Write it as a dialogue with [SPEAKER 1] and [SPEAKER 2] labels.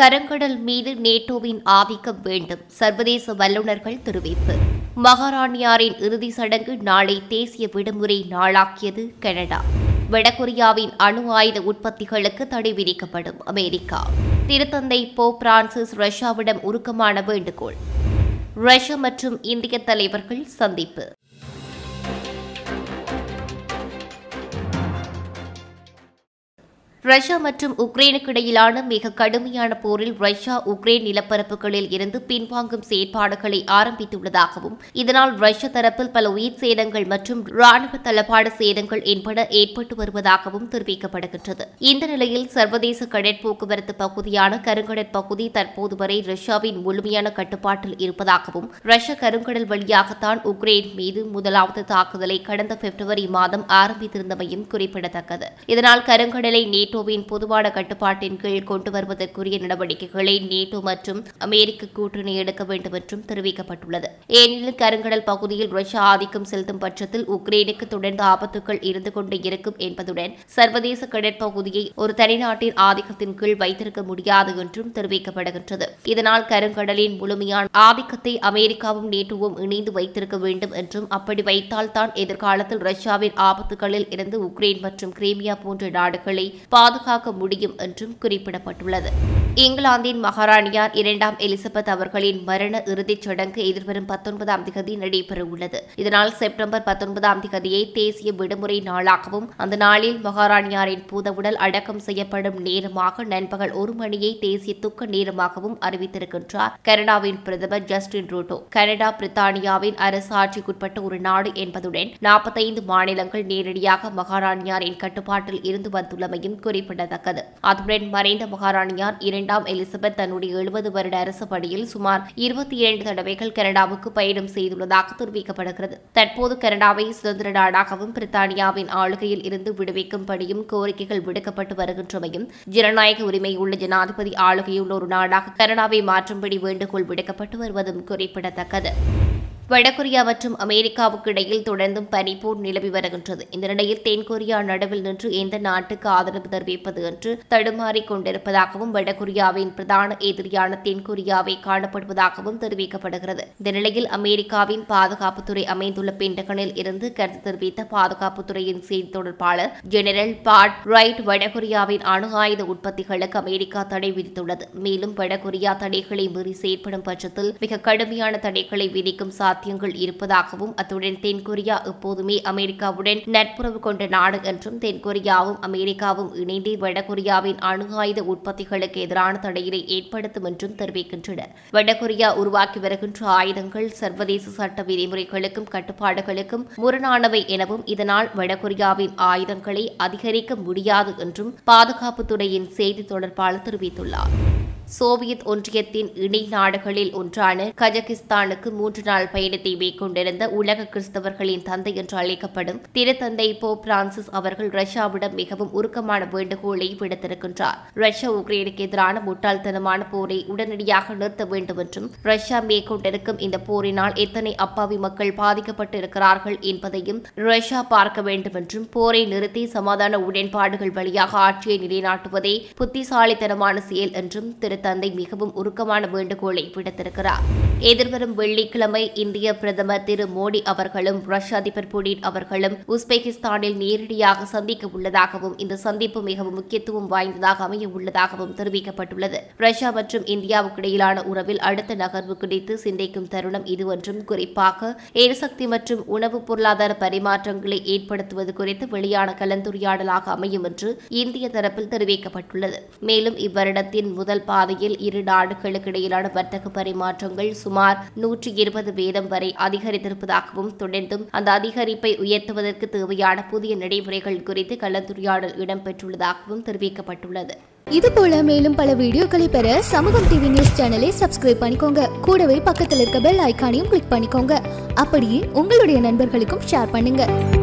[SPEAKER 1] கருங்கடல் மீது நேட்டோவின் ஆதிக்கம் வேண்டும் சர்வதேச வல்லுநர்கள் தெரிவிப்பு மகாராணியாரின் இறுதி சடங்கு நாளை தேசிய விடுமுறை நாளாக்கியது கனடா வடகொரியாவின் அணு ஆயுத உற்பத்திகளுக்கு தடை விதிக்கப்படும் அமெரிக்கா திருத்தந்தை போ பிரான்சிஸ் ரஷ்யாவிடம் உருக்கமான வேண்டுகோள் ரஷ்யா மற்றும் இந்திய தலைவர்கள் சந்திப்பு ரஷ்யா மற்றும் உக்ரைனுக்கு இடையிலான மிக கடுமையான போரில் ரஷ்யா உக்ரைன் நிலப்பரப்புகளில் இருந்து பின்வாங்கும் செயற்பாடுகளை ஆரம்பித்துள்ளதாகவும் இதனால் ரஷ்ய தரப்பில் பல உயிர் சேதங்கள் மற்றும் ராணுவ தளபாட சேதங்கள் என்பன ஏற்பட்டு வருவதாகவும் தெரிவிக்கப்படுகின்றது இந்த நிலையில் சர்வதேச கடற் போக்குவரத்து பகுதியான கருங்கடல் பகுதி தற்போது வரை ரஷ்யாவின் முழுமையான கட்டுப்பாட்டில் இருப்பதாகவும் ரஷ்ய கருங்கடல் வழியாகத்தான் உக்ரைன் மீது முதலாவது தாக்குதலை கடந்த பிப்ரவரி மாதம் ஆரம்பித்திருந்தமையும் குறிப்பிடத்தக்கது இதனால் கருங்கடலை நேட்டோவின் பொதுவான கட்டுப்பாட்டின் கீழ் கொண்டு வருவதற்குரிய நடவடிக்கைகளை நேட்டோ மற்றும் அமெரிக்க கூட்டணி எடுக்க வேண்டும் என்றும் தெரிவிக்கப்பட்டுள்ளது ஏனெனில் கருங்கடல் பகுதியில் ரஷ்யா ஆதிக்கம் செலுத்தும் பட்சத்தில் உக்ரைனுக்கு தொடர்ந்து ஆபத்துகள் இருந்து கொண்டே இருக்கும் என்பதுடன் சர்வதேச கடற்பகுதியை ஒரு தனிநாட்டின் ஆதிக்கத்தின் கீழ் வைத்திருக்க முடியாது என்றும் தெரிவிக்கப்படுகின்றது இதனால் கருங்கடலின் முழுமையான ஆதிக்கத்தை அமெரிக்காவும் நேட்டோவும் இணைந்து வைத்திருக்க வேண்டும் என்றும் அப்படி வைத்தால் தான் எதிர்காலத்தில் ரஷ்யாவின் ஆபத்துகளில் இருந்து உக்ரைன் மற்றும் கிரீமியா போன்ற நாடுகளை பாதுகாக்க முடியும் என்றும் குறிப்பிடப்பட்டுள்ளது இங்கிலாந்தின் மகாராணியார் இரண்டாம் எலிசபெத் அவர்களின் மரண இறுதிச் சடங்கு எதிர்வரும் பத்தொன்பதாம் திகதி நடைபெறவுள்ளது இதனால் செப்டம்பர் பத்தொன்பதாம் திகதியை தேசிய விடுமுறை நாளாகவும் அந்த நாளில் மகாராணியாரின் பூதவுடல் அடக்கம் செய்யப்படும் நேரமாக நண்பகல் ஒரு மணியை தேசிய துக்க நேரமாகவும் அறிவித்திருக்கின்றார் கனடாவின் பிரதமர் ஜஸ்டின் ரூட்டோ கனடா பிரித்தானியாவின் அரசு ஆட்சிக்குட்பட்ட ஒரு நாடு என்பதுடன் நாற்பத்தைந்து மாநிலங்கள் நேரடியாக மகாராணியாரின் கட்டுப்பாட்டில் இருந்து வந்துள்ளமையும் குறிப்பிடத்தக்கது அத்துடன் மறைந்த மகாராணியார் இரண்டாம் எலிசபெத் தன்னுடைய எழுபது வருட அரசு பணியில் சுமார் இருபத்தி இரண்டு தடவைகள் கனடாவுக்கு பயணம் செய்துள்ளதாக தெரிவிக்கப்படுகிறது தற்போது கனடாவை சுதந்திர நாடாகவும் பிரித்தானியாவின் ஆளுகையில் இருந்து விடுவிக்கும்படியும் கோரிக்கைகள் விடுக்கப்பட்டு வருகின்றமையும் ஜனநாயக உரிமை உள்ள ஜனாதிபதி ஆளுகையுள்ள ஒரு நாடாக கனடாவை மாற்றும்படி வேண்டுகோள் விடுக்கப்பட்டு வருவதும் குறிப்பிடத்தக்கது வடகொரியா மற்றும் அமெரிக்காவுக்கு இடையில் தொடர்ந்தும் பனிப்போர் நிலவி வருகின்றது இந்த நிலையில் தென்கொரியா நடுவில் நின்று எந்த நாட்டுக்கு ஆதரவு தெரிவிப்பது என்று தடுமாறிக் கொண்டிருப்பதாகவும் வடகொரியாவின் பிரதான எதிரியான தென்கொரியாவை காணப்படுவதாகவும் தெரிவிக்கப்படுகிறது இந்த நிலையில் அமெரிக்காவின் பாதுகாப்புத்துறை அமைந்துள்ள பென்டகனில் இருந்து கருத்து தெரிவித்த பாதுகாப்புத்துறையின் செய்தி தொடர்பாளர் ஜெனரல் பாட் ரைட் வடகொரியாவின் அணு ஆயுத உற்பத்திகளுக்கு அமெரிக்கா தடை விதித்துள்ளது மேலும் வடகொரியா தடைகளை மீறி செயற்படும் பட்சத்தில் மிக கடுமையான தடைகளை விதிக்கும் சாத்தியங்கள் இருப்பதாகவும் அத்துடன் தென்கொரியா எப்போதுமே அமெரிக்காவுடன் நட்புறவு கொண்ட நாடு என்றும் தென்கொரியாவும் அமெரிக்காவும் இணைந்து வடகொரியாவின் அணு ஆயுத உற்பத்திகளுக்கு எதிரான தடையினை ஏற்படுத்தும் என்றும் தெரிவிக்கின்றனர் வடகொரியா உருவாக்கி வருகின்ற ஆயுதங்கள் சர்வதேச சட்ட விதிமுறைகளுக்கும் கட்டுப்பாடுகளுக்கும் முரணானவை எனவும் இதனால் வடகொரியாவின் ஆயுதங்களை அதிகரிக்க முடியாது என்றும் பாதுகாப்புத்துறையின் செய்தி தொடர்பாளர் தெரிவித்துள்ளார் சோவியத் ஒன்றியத்தின் இணை நாடுகளில் ஒன்றான கஜகிஸ்தானுக்கு மூன்று நாள் பயணத்தை மேற்கொண்டிருந்த உலக கிறிஸ்தவர்களின் தந்தை என்று அழைக்கப்படும் திருத்தந்தை போ பிரான்சிஸ் அவர்கள் ரஷ்யாவிடம் மிகவும் உருக்கமான வேண்டுகோளை விடுத்திருக்கின்றார் ரஷ்யா உக்ரைனுக்கு எதிரான முட்டாள்தனமான போரை உடனடியாக நிறுத்த வேண்டும் என்றும் ரஷ்யா மேற்கொண்டிருக்கும் இந்த போரினால் எத்தனை அப்பாவி மக்கள் பாதிக்கப்பட்டிருக்கிறார்கள் என்பதையும் ரஷ்யா பார்க்க வேண்டும் என்றும் போரை நிறுத்தி சமாதான உடன்பாடுகள் வழியாக ஆட்சியை நிலைநாட்டுவதே புத்திசாலித்தனமான செயல் என்றும் திருத்தந்தை மிகவும் உருக்கமான வேண்டுகோளை விடுத்திருக்கிறார் எதிர்வரும் வெள்ளிக்கிழமை இந்திய பிரதமர் திரு மோடி அவர்களும் ரஷ்ய அதிபர் புடின் அவர்களும் உஸ்பெகிஸ்தானில் நேரடியாக சந்திக்க உள்ளதாகவும் இந்த சந்திப்பு மிகவும் முக்கியத்துவம் வாய்ந்ததாக அமைய உள்ளதாகவும் தெரிவிக்கப்பட்டுள்ளது ரஷ்யா மற்றும் இந்தியாவுக்கு இடையிலான உறவில் அடுத்த நகர்வு குறித்து சிந்திக்கும் தருணம் இது என்றும் குறிப்பாக எரிசக்தி மற்றும் உணவு பொருளாதார பரிமாற்றங்களை ஏற்படுத்துவது குறித்து வெளியான கலந்துரையாடலாக அமையும் என்று இந்திய தரப்பில் தெரிவிக்கப்பட்டுள்ளது மேலும் இவ்வருடத்தின் முதல் பாதையில் இரு நாடுகளுக்கு இடையிலான வர்த்தக பரிமாற்றங்கள் சுமார் நூற்றி இருபது வீதம் வரை அதிகரித்திருப்பதாகவும் தொடர்ந்தும் அந்த அதிகரிப்பை உயர்த்துவதற்கு தேவையான புதிய நடைமுறைகள் குறித்து கலந்துரையாடல் இடம்பெற்றுள்ளதாகவும் தெரிவிக்கப்பட்டுள்ளது
[SPEAKER 2] இது போல மேலும் பல வீடியோக்களை பெற சமூகம் டிவி நியூஸ் சேனலை சப்ஸ்கிரைப் பண்ணிக்கோங்க கூடவே பக்கத்தில் இருக்க பெல் ஐகானையும் கிளிக் பண்ணிக்கோங்க அப்படியே உங்களுடைய நண்பர்களுக்கும் ஷேர் பண்ணுங்க